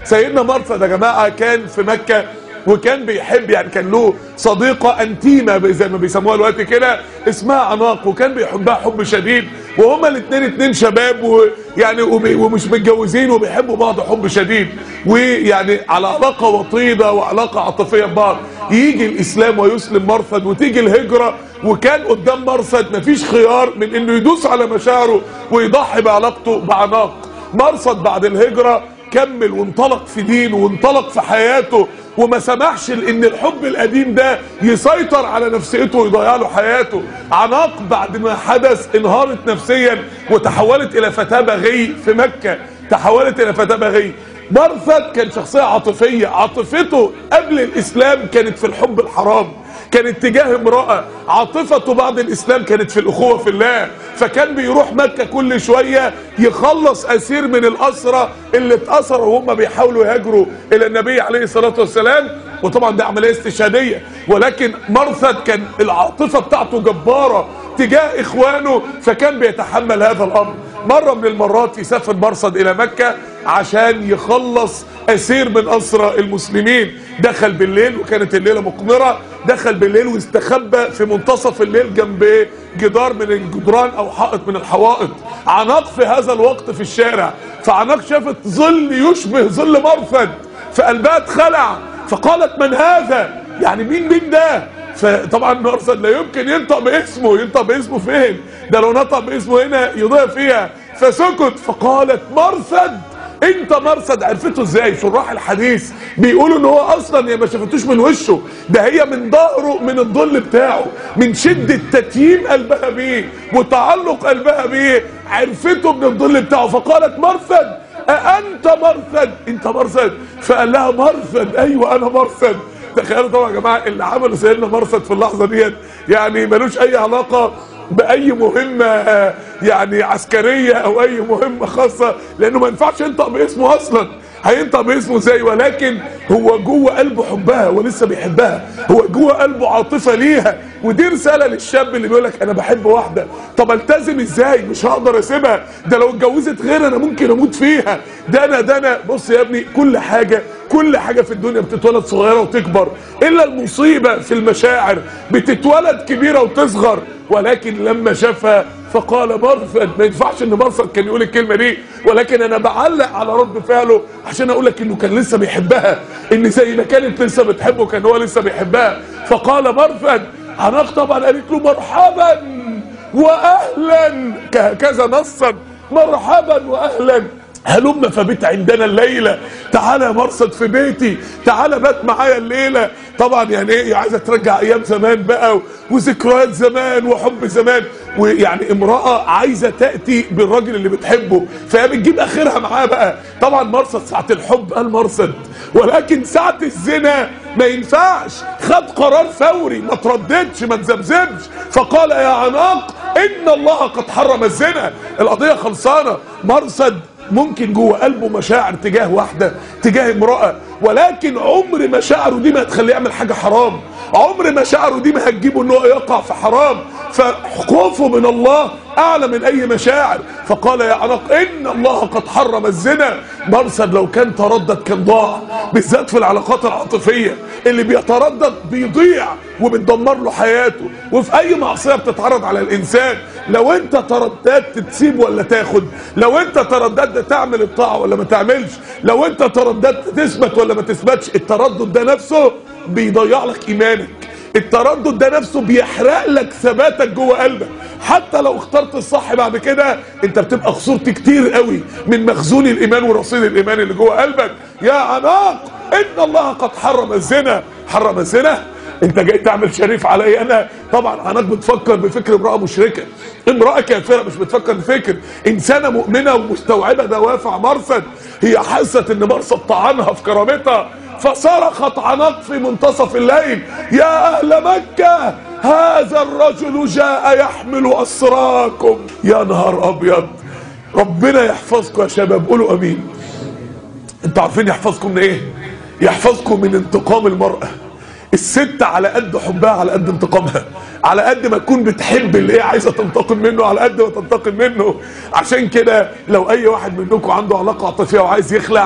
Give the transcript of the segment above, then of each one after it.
سيدنا مرثد يا جماعه كان في مكه وكان بيحب يعني كان له صديقة انتيمة زي ما بيسموها دلوقتي كده اسمها عناق وكان بيحبها حب شديد وهما الاثنين اتنين شباب ويعني وبي- ومش متجوزين وبيحبوا بعض حب شديد ويعني على علاقة وطيدة وعلاقة عاطفية ببعض يجي الاسلام ويسلم مرثد وتيجي الهجرة وكان قدام مرثد مفيش خيار من انه يدوس على مشاعره ويضحي بعلاقته بعناق مرصد بعد الهجرة كمل وانطلق في دينه وانطلق في حياته وما سمحش ان الحب القديم ده يسيطر على نفسيته ويضيع له حياته عناق بعد ما حدث انهارت نفسيا وتحولت الى فتاة بغي في مكة تحولت الى فتاة بغي مرثد كان شخصية عاطفية عاطفته قبل الاسلام كانت في الحب الحرام كانت تجاه امرأة عاطفته بعد الإسلام كانت في الأخوة في الله فكان بيروح مكة كل شوية يخلص أسير من الأسرة اللي اتأثروا وهم بيحاولوا يهاجروا إلى النبي عليه الصلاة والسلام وطبعا ده عملية استشهادية ولكن مرثد كان العاطفة بتاعته جبارة تجاه إخوانه فكان بيتحمل هذا الأمر مرة من المرات يسافر مرصد إلى مكة عشان يخلص أسير من أسرى المسلمين دخل بالليل وكانت الليلة مقمرة دخل بالليل واستخبى في منتصف الليل جنب جدار من الجدران أو حائط من الحوائط عناق في هذا الوقت في الشارع فعناق شافت ظل يشبه ظل مرفد فقلبها اتخلع فقالت من هذا يعني مين مين ده فطبعا مرصد لا يمكن ينطق باسمه ينطق باسمه فين ده لو نطق باسمه هنا يضيع فيها فسكت فقالت مرصد انت مرصد عرفته ازاي شراح الحديث بيقولوا ان هو اصلا هي ما شافتوش من وشه ده هي من ظهره من الظل بتاعه من شدة تتييم قلبها بيه وتعلق قلبها بيه عرفته من الظل بتاعه فقالت مرصد أأنت مرثد انت مرثد فقال لها مرثد ايوه انا مرثد تخيلوا طبعا يا جماعه اللي عمله سيدنا مرثد في اللحظه ديت يعني ملوش اي علاقه باي مهمه آه، يعني عسكريه او اي مهمه خاصه لانه ما ينفعش ينطق باسمه اصلا هينطق باسمه ازاي ولكن هو جوه قلبه حبها ولسه بيحبها هو جوه قلبه عاطفه ليها ودي رساله للشاب اللي بيقول لك انا بحب واحده طب التزم ازاي مش هقدر اسيبها ده لو اتجوزت غير انا ممكن اموت فيها ده انا ده انا بص يا ابني كل حاجه كل حاجه في الدنيا بتتولد صغيره وتكبر الا المصيبه في المشاعر بتتولد كبيره وتصغر ولكن لما شافها فقال مرثد ما ينفعش ان مرثد كان يقول الكلمه دي ولكن انا بعلق على رد فعله عشان اقول لك انه كان لسه بيحبها ان زي ما كانت لسه بتحبه كان هو لسه بيحبها فقال مرثد عناق طبعا قالت له مرحبا واهلا كهكذا نصا مرحبا واهلا هلم فبت عندنا الليلة تعالى يا مرصد في بيتي تعالى بات معايا الليلة طبعا يعني ايه عايزة ترجع ايام زمان بقى و- وذكريات زمان وحب زمان ويعني امرأة عايزة تأتي بالراجل اللي بتحبه فهي بتجيب اخرها معاه بقى طبعا مرصد ساعة الحب قال مرصد ولكن ساعة الزنا ما ينفعش خد قرار فوري ما ترددش ما تذبذبش فقال يا عناق ان الله قد حرم الزنا القضية خلصانة مرصد ممكن جوه قلبه مشاعر تجاه واحدة تجاه امرأة ولكن عمر مشاعره دي ما هتخليه يعمل حاجة حرام عمر مشاعره دي ما هتجيبه ان هو يقع في حرام فخوفه من الله اعلى من اي مشاعر فقال يا عناق ان الله قد حرم الزنا مرصد لو كان تردد كان ضاع بالذات في العلاقات العاطفية اللي بيتردد بيضيع وبتدمر له حياته وفي اي معصية بتتعرض على الانسان لو انت ترددت تسيب ولا تاخد لو انت ترددت تعمل الطاعة ولا ما تعملش لو انت ترددت تثبت ولا ما تثبتش التردد ده نفسه بيضيع لك ايمانك التردد ده نفسه بيحرق لك ثباتك جوه قلبك حتى لو اخترت الصح بعد كده انت بتبقى خسرت كتير قوي من مخزون الايمان ورصيد الايمان اللي جوه قلبك يا عناق ان الله قد حرم الزنا حرم الزنا انت جاي تعمل شريف علي انا طبعا عناق بتفكر بفكر امراه مشركه امراه كافره مش بتفكر بفكر انسانه مؤمنه ومستوعبه دوافع مرصد هي حست ان مرصد طعنها في كرامتها فصرخت عناق في منتصف الليل يا اهل مكه هذا الرجل جاء يحمل اسراكم يا نهار ابيض ربنا يحفظكم يا شباب قولوا امين انتوا عارفين يحفظكم من ايه يحفظكم من انتقام المرأة الست على قد حبها على قد انتقامها على قد ما تكون بتحب اللي هي عايزه تنتقم منه على قد ما تنتقم منه عشان كده لو اي واحد منكم عنده علاقه عاطفيه وعايز يخلع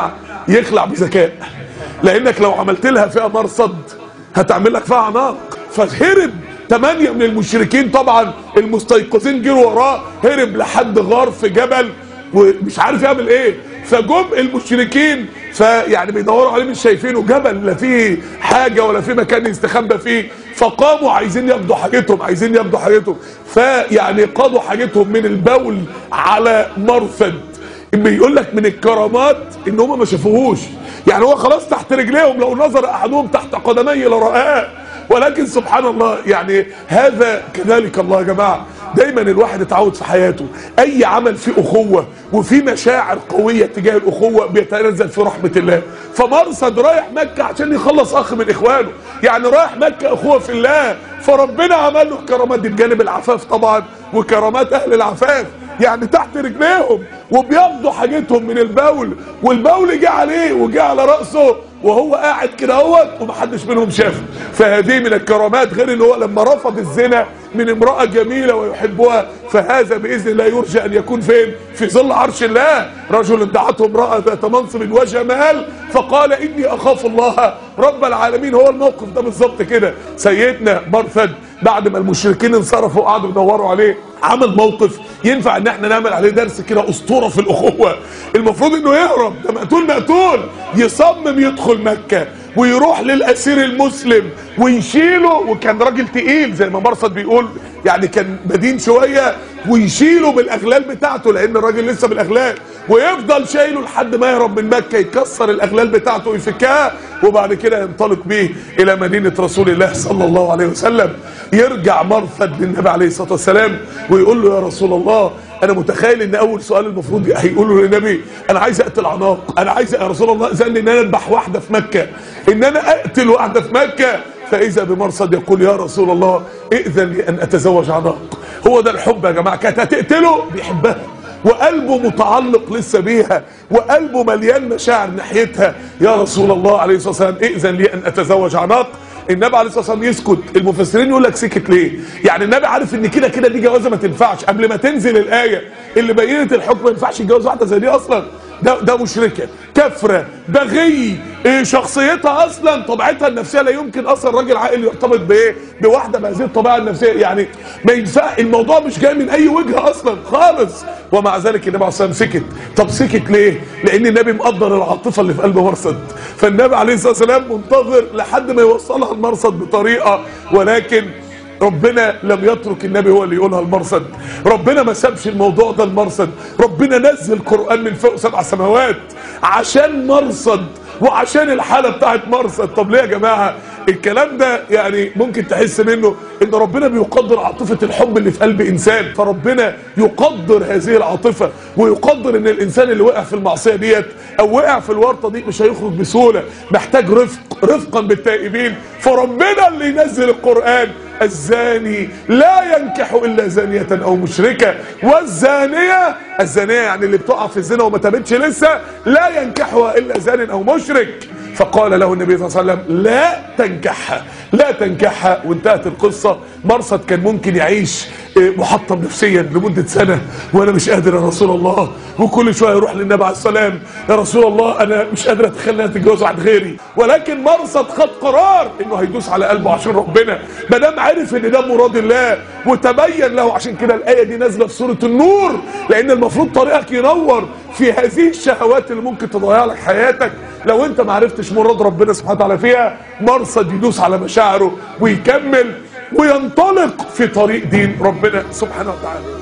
يخلع بذكاء لانك لو عملت لها فيها مرصد هتعمل لك فيها عناق فهرب ثمانية من المشركين طبعا المستيقظين جروا وراه هرب لحد غار في جبل ومش عارف يعمل ايه فجم المشركين فيعني بيدوروا عليه مش شايفينه جبل لا فيه حاجة ولا فيه مكان يستخبى فيه فقاموا عايزين ياخدوا حاجتهم عايزين ياخدوا حاجتهم فيعني قضوا حاجتهم من البول على مرفد بيقول لك من الكرامات ان هم ما شافوهوش يعني هو خلاص تحت رجليهم لو نظر احدهم تحت قدميه لرآه ولكن سبحان الله يعني هذا كذلك الله يا جماعه دايما الواحد اتعود في حياته اي عمل فيه اخوه وفيه مشاعر قويه تجاه الاخوه بيتنزل في رحمه الله فمرصد رايح مكه عشان يخلص اخ من اخوانه يعني رايح مكه اخوه في الله فربنا عمل له الكرامات دي بجانب العفاف طبعا وكرامات اهل العفاف يعني تحت رجليهم وبياخدوا حاجتهم من البول والبول جه عليه وجه على راسه وهو قاعد كده اهوت ومحدش منهم شافه فهذه من الكرامات غير ان هو لما رفض الزنا من امراه جميله ويحبها فهذا باذن الله يرجى ان يكون فين في ظل عرش الله رجل دعته امراه ذات منصب وجمال فقال اني اخاف الله رب العالمين هو الموقف ده بالظبط كده سيدنا مرثد بعد ما المشركين انصرفوا وقعدوا يدوروا عليه عمل موقف ينفع ان احنا نعمل عليه درس كده اسطوره في الاخوه المفروض انه يهرب ده مقتول مقتول يصمم يدخل مكه ويروح للاسير المسلم ويشيله وكان راجل تقيل زي ما مرصد بيقول يعني كان بدين شويه ويشيله بالاغلال بتاعته لان الراجل لسه بالاغلال ويفضل شايله لحد ما يهرب من مكه يكسر الاغلال بتاعته ويفكها وبعد كده ينطلق بيه الى مدينه رسول الله صلى الله عليه وسلم يرجع مرثد للنبي عليه الصلاه والسلام ويقول له يا رسول الله انا متخيل ان اول سؤال المفروض هيقوله للنبي انا عايز اقتل عناق انا عايز يا رسول الله اذن ان انا اذبح واحده في مكه ان انا اقتل واحده في مكه فاذا بمرصد يقول يا رسول الله ائذن لي ان اتزوج عناق هو ده الحب يا جماعه كانت هتقتله بيحبها وقلبه متعلق لسه بيها وقلبه مليان مشاعر ناحيتها يا رسول الله عليه الصلاه والسلام ائذن لي ان اتزوج عناق النبي عليه الصلاه والسلام يسكت المفسرين يقول لك سكت ليه يعني النبي عارف ان كده كده دي جوازه ما تنفعش قبل ما تنزل الايه اللي بينت الحكم ما ينفعش يتجوز واحده زي دي اصلا ده ده مشركه كفره بغي إيه شخصيتها اصلا طبيعتها النفسيه لا يمكن اصلا راجل عاقل يرتبط بايه بواحده بهذه الطبيعه النفسيه يعني ما ينفع الموضوع مش جاي من اي وجهه اصلا خالص ومع ذلك النبي عليه الصلاه والسلام سكت طب سكت ليه لان النبي مقدر العاطفه اللي في قلب مرصد فالنبي عليه الصلاه والسلام منتظر لحد ما يوصلها المرصد بطريقه ولكن ربنا لم يترك النبي هو اللي يقولها المرصد ربنا ما سابش الموضوع ده المرصد ربنا نزل القرآن من فوق سبع سماوات عشان مرصد وعشان الحالة بتاعت مرصد طب ليه يا جماعة الكلام ده يعني ممكن تحس منه ان ربنا بيقدر عاطفة الحب اللي في قلب انسان فربنا يقدر هذه العاطفة ويقدر ان الانسان اللي وقع في المعصية ديت او وقع في الورطة دي مش هيخرج بسهولة محتاج رفق رفقا بالتائبين فربنا اللي ينزل القرآن الزاني لا ينكح الا زانية او مشركة والزانية الزانية يعني اللي بتقع في الزنا وما تابتش لسه لا ينكحها الا زان او مشرك فقال له النبي صلى الله عليه وسلم لا تنكحها لا تنكحها وانتهت القصة مرصد كان ممكن يعيش محطم نفسيا لمدة سنة وانا مش قادر يا رسول الله وكل شوية يروح للنبي عليه السلام يا رسول الله انا مش قادر اتخيل انها تتجوز واحد غيري ولكن مرصد خد قرار انه هيدوس على قلبه عشان ربنا ما دام عرف ان ده مراد الله وتبين له عشان كده الايه دي نازله في سوره النور لان المفروض طريقك ينور في هذه الشهوات اللي ممكن تضيع لك حياتك لو انت ما عرفتش مراد ربنا سبحانه وتعالى فيها مرصد يدوس على مشاعره ويكمل وينطلق في طريق دين ربنا سبحانه وتعالى